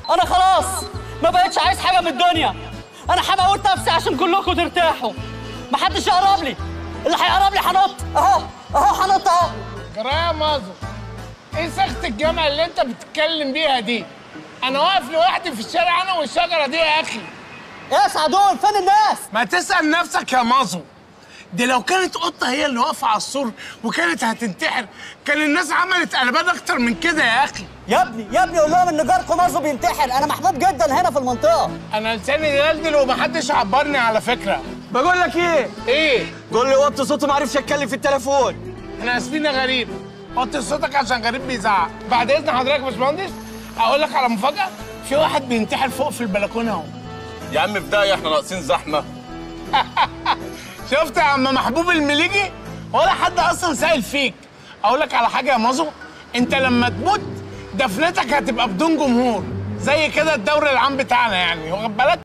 انا خلاص ما بقتش عايز حاجه من الدنيا انا هموت نفسي عشان كلكم ترتاحوا محدش يقرب لي اللي هيقرب لي هنط اهو اهو هنط اهو جرايه يا مازو ايه سخت الجامعة اللي انت بتتكلم بيها دي انا واقف لوحدي في الشارع انا والشجرة دي يا اخي يا سعدون فين الناس ما تسأل نفسك يا مازو دي لو كانت قطة هي اللي واقفة على السور وكانت هتنتحر كان الناس عملت قلبان اكتر من كده يا اخي يا ابني يا ابني قول لهم ان جاركم مازو بينتحر انا محبوب جدا هنا في المنطقه انا لساني دلدل ومحدش عبرني على فكرة بقول لك ايه ايه قول لي وطي صوته ما عرفش اتكلم في التليفون احنا اسفين يا غريب وطي صوتك عشان غريب بيزعق بعد اذن حضرتك يا باشمهندس اقول لك على مفاجأة في واحد بينتحر فوق في البلكونة اهو يا عم في داهيه احنا ناقصين زحمه شفت يا عم محبوب المليجي ولا حد اصلا سائل فيك اقول لك على حاجه يا مازو انت لما تموت دفنتك هتبقى بدون جمهور زي كده الدوري العام بتاعنا يعني واخد بالك